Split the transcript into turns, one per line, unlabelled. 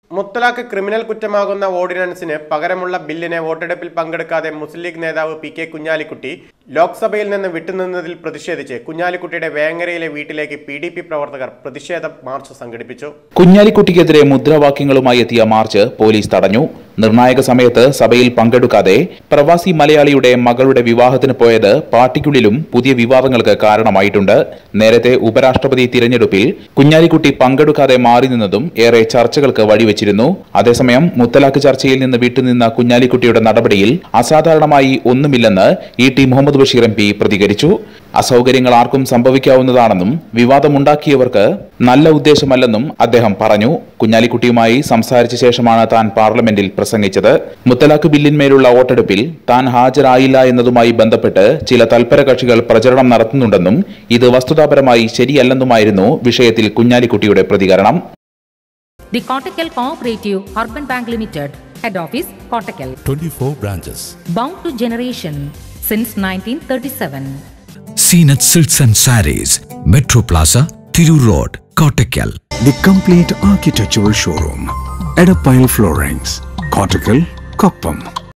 മുത്തലാഖ് criminal കുറ്റമാകുന്ന ഓർഡിനൻസിന് പകരമുള്ള ബില്ലിനെ വോട്ടെടുപ്പിൽ പങ്കെടുക്കാതെ മുസ്ലിം ലീഗ് നേതാവ് പി കെ കുഞ്ഞാലിക്കുട്ടി ലോക്സഭയിൽ നിന്ന് വിട്ടുനിന്നതിൽ പ്രതിഷേധിച്ച് കുഞ്ഞാലിക്കുട്ടിയുടെ വേങ്ങരയിലെ വീട്ടിലേക്ക് പി ഡി പി പ്രവർത്തകർ പ്രതിഷേധ മാർച്ച് സംഘടിപ്പിച്ചു
കുഞ്ഞാലിക്കുട്ടിക്കെതിരെ മുദ്രാവാക്യങ്ങളുമായി എത്തിയ മാർച്ച് പോലീസ് തടഞ്ഞു നിർണായക സമയത്ത് സഭയിൽ പങ്കെടുക്കാതെ പ്രവാസി മലയാളിയുടെ മകളുടെ വിവാഹത്തിന് പോയത് പാർട്ടിക്കുള്ളിലും പുതിയ വിവാദങ്ങൾക്ക് കാരണമായിട്ടുണ്ട് നേരത്തെ ഉപരാഷ്ട്രപതി തിരഞ്ഞെടുപ്പിൽ കുഞ്ഞാലിക്കുട്ടി പങ്കെടുക്കാതെ മാറി നിന്നതും ഏറെ ചർച്ചകൾക്ക് വഴിവെച്ചിരുന്നു അതേസമയം മുത്തലാഖ് ചർച്ചയിൽ നിന്ന് വിട്ടുനിന്ന കുഞ്ഞാലിക്കുട്ടിയുടെ നടപടിയിൽ അസാധാരണമായി ഒന്നുമില്ലെന്ന് ഇ ടി മുഹമ്മദ് ബഷീർ എം പി പ്രതികരിച്ചു അസൗകര്യങ്ങൾ ആർക്കും സംഭവിക്കാവുന്നതാണെന്നും വിവാദമുണ്ടാക്കിയവർക്ക് നല്ല ഉദ്ദേശമല്ലെന്നും അദ്ദേഹം പറഞ്ഞു കുഞ്ഞാലിക്കുട്ടിയുമായി സംസാരിച്ച ശേഷമാണ് താൻ പാർലമെന്റിൽ പ്രസംഗിച്ചത് മുത്തലാഖ് ബില്ലിന്മേലുള്ള വോട്ടെടുപ്പിൽ താൻ ഹാജരായില്ല എന്നതുമായി ബന്ധപ്പെട്ട് ചില തൽപര കക്ഷികൾ പ്രചരണം നടത്തുന്നുണ്ടെന്നും ഇത് വസ്തുതാപരമായി ശരിയല്ലെന്നുമായിരുന്നു വിഷയത്തിൽ കുഞ്ഞാലിക്കുട്ടിയുടെ പ്രതികരണം
The Kottakkal Cooperative Urban Bank Limited, Head Office, Kottakkal.
24 branches.
Bound to generation since 1937.
Seenat Silks and Saris, Metro Plaza, Thiru Road, Kottakkal.
The complete architectural showroom. Edapile Floorings. Cortical, Koppam.